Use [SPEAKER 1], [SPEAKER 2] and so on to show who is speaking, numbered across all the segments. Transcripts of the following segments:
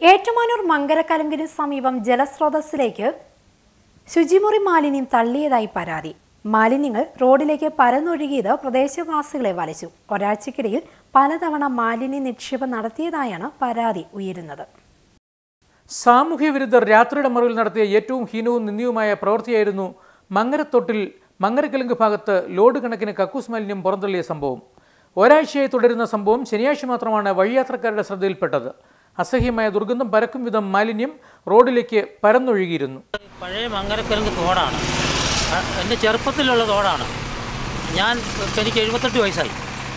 [SPEAKER 1] ഏറ്റുമാനൂർ മങ്കരക്കലുങ്കിന് സമീപം ജലസ്രോതസ്സിലേക്ക് ശുചിമുറി മാലിന്യം തള്ളിയതായി പരാതി മാലിന്യങ്ങൾ റോഡിലേക്ക് പരന്നൊഴുകിയത് പ്രദേശവാസികളെ വലച്ചു ഒരാഴ്ചക്കിടയിൽ പലതവണ മാലിന്യ നിക്ഷേപം നടത്തിയതായാണ് പരാതി ഉയരുന്നത്
[SPEAKER 2] സാമൂഹ്യ വിരുദ്ധർ രാത്രിയുടെ മറവിൽ നടത്തിയ ഏറ്റവും ഹീനവും നിന്ദ്യവുമായ പ്രവൃത്തിയായിരുന്നു മങ്ങരത്തൊട്ടിൽ മങ്ങരക്കിലുങ്ക് ഭാഗത്ത് ലോഡ് കണക്കിന് കക്കൂസ് മാലിന്യം പുറന്തള്ളിയ സംഭവം ഒരാഴ്ചയായി തുടരുന്ന സംഭവം ശനിയാഴ്ച മാത്രമാണ് വഴിയാത്രക്കാരുടെ ശ്രദ്ധയിൽപ്പെട്ടത് അസഹ്യമായ ദുർഗന്ധം പരക്കും വിധം മാലിന്യം റോഡിലേക്ക് പരന്നൊഴുകിയിരുന്നു
[SPEAKER 3] പഴയ മങ്ങരക്കരങ്ക് തോടാണ് ആ, എൻ്റെ ചെറുപ്പത്തിലുള്ള തോടാണ് ഞാൻ ഇപ്പം എനിക്ക് എഴുപത്തെട്ട് വയസ്സായി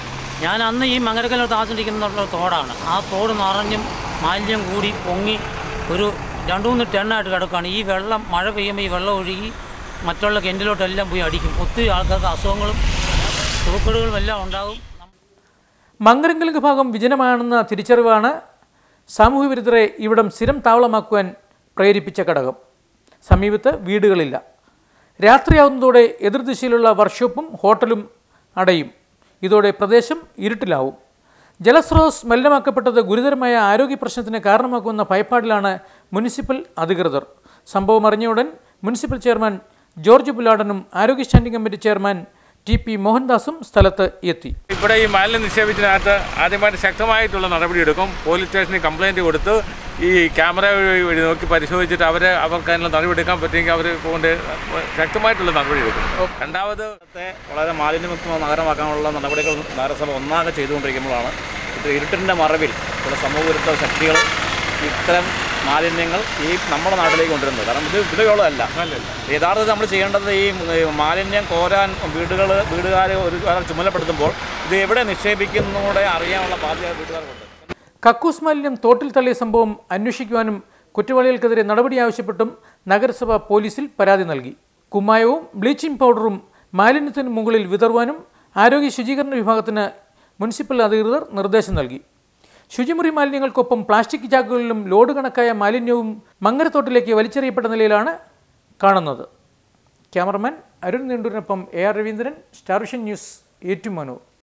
[SPEAKER 3] ഞാൻ അന്ന് ഈ മങ്ങരക്കല്ലിൽ താമസിച്ചിരിക്കുന്ന തോടാണ് ആ തോട് നിറഞ്ഞും മാലിന്യം കൂടി പൊങ്ങി ഒരു രണ്ട് മൂന്ന് ടെണ്ണായിട്ട് കിടക്കുകയാണ് ഈ വെള്ളം മഴ പെയ്യുമ്പോൾ ഈ വെള്ളം ഒഴുകി മറ്റുള്ള കിണറ്റിലോട്ടെല്ലാം പോയി അടിക്കും ഒത്തിരി ആൾക്കാർക്ക് അസുഖങ്ങളും സൂക്കേടുകളും എല്ലാം ഉണ്ടാകും
[SPEAKER 2] മങ്കരങ്കലുങ്ക് ഭാഗം വിജനമാണെന്ന തിരിച്ചറിവാണ് സാമൂഹ്യ വിരുദ്ധരെ ഇവിടം സ്ഥിരം താവളമാക്കുവാൻ പ്രേരിപ്പിച്ച ഘടകം സമീപത്ത് വീടുകളില്ല രാത്രിയാവുന്നതോടെ എതിർദിശയിലുള്ള വർക്ക്ഷോപ്പും ഹോട്ടലും അടയും ഇതോടെ പ്രദേശം ഇരുട്ടിലാവും ജലസ്രോതസ് മലിനമാക്കപ്പെട്ടത് ഗുരുതരമായ ആരോഗ്യ പ്രശ്നത്തിന് കാരണമാക്കുമെന്ന ഭയപ്പാടിലാണ് മുനിസിപ്പൽ അധികൃതർ സംഭവം അറിഞ്ഞയുടൻ മുനിസിപ്പൽ ചെയർമാൻ ജോർജ് പുലാടനും ആരോഗ്യ standing committee chairman T P മോഹൻദാസും സ്ഥലത്ത് എത്തി
[SPEAKER 4] ഇവിടെ ഈ മാലിന്യം നിക്ഷേപിച്ചതിനകത്ത് ആദ്യമായിട്ട് ശക്തമായിട്ടുള്ള നടപടിയെടുക്കും പോലീസ് സ്റ്റേഷനിൽ കംപ്ലൈൻറ്റ് കൊടുത്ത് ഈ ക്യാമറ വഴി നോക്കി പരിശോധിച്ചിട്ട് അവരെ അവർക്ക് അതിനുള്ള നടപടിയെടുക്കാൻ പറ്റുമെങ്കിൽ അവർ കൊണ്ട് ശക്തമായിട്ടുള്ള നടപടിയെടുക്കും രണ്ടാമത്
[SPEAKER 5] നഗരത്തെ വളരെ മാലിന്യമുക്ത നഗരമാക്കാനുള്ള നടപടികൾ നഗരസഭ ഒന്നാകെ ചെയ്തുകൊണ്ടിരിക്കുമ്പോഴാണ് ഇത് ഇരുട്ടിൻ്റെ മറവിൽ ചില സമൂഹവിരുദ്ധ ശക്തികൾ ഇത്തരം മാലിന്യങ്ങൾ ഈ നമ്മുടെ നാട്ടിലേക്ക് കൊണ്ടുവരുന്നത് കാരണം ഇത് ഇവിടെയുള്ളതല്ല യഥാർത്ഥത്തിൽ നമ്മൾ ചെയ്യേണ്ടത് ഈ ഏ, മാലിന്യം കോരാൻ വീടുകൾ വീടുകാരെ ഒരു കാലം ചുമതലപ്പെടുത്തുമ്പോൾ ഇത് എവിടെ നിക്ഷേപിക്കുന്നൂടെ അറിയാനുള്ള ബാധ്യത വീട്ടുകാർക്കുണ്ട്
[SPEAKER 2] കക്കൂസ് മാലിന്യം തോട്ടിൽ തള്ളിയ സംഭവം അന്വേഷിക്കുവാനും കുറ്റവാളികൾക്കെതിരെ നടപടി ആവശ്യപ്പെട്ടും നഗരസഭ പോലീസിൽ പരാതി നൽകി കുമ്മായവും ബ്ലീച്ചിംഗ് പൗഡറും മാലിന്യത്തിന് മുകളിൽ വിതറുവാനും ആരോഗ്യ ശുചീകരണ വിഭാഗത്തിന് മുനിസിപ്പൽ അധികൃതർ നിർദ്ദേശം നൽകി ശുചിമുറി മാലിന്യങ്ങൾക്കൊപ്പം പ്ലാസ്റ്റിക് ചാക്കുകളിലും ലോഡ് കണക്കായ മാലിന്യവും മങ്ങരത്തോട്ടിലേക്ക് വലിച്ചെറിയപ്പെട്ട നിലയിലാണ് കാണുന്നത് ക്യാമറമാൻ അരുൺ നീണ്ടൂരിനൊപ്പം A R Raveendran Star Vision News Ettumanoor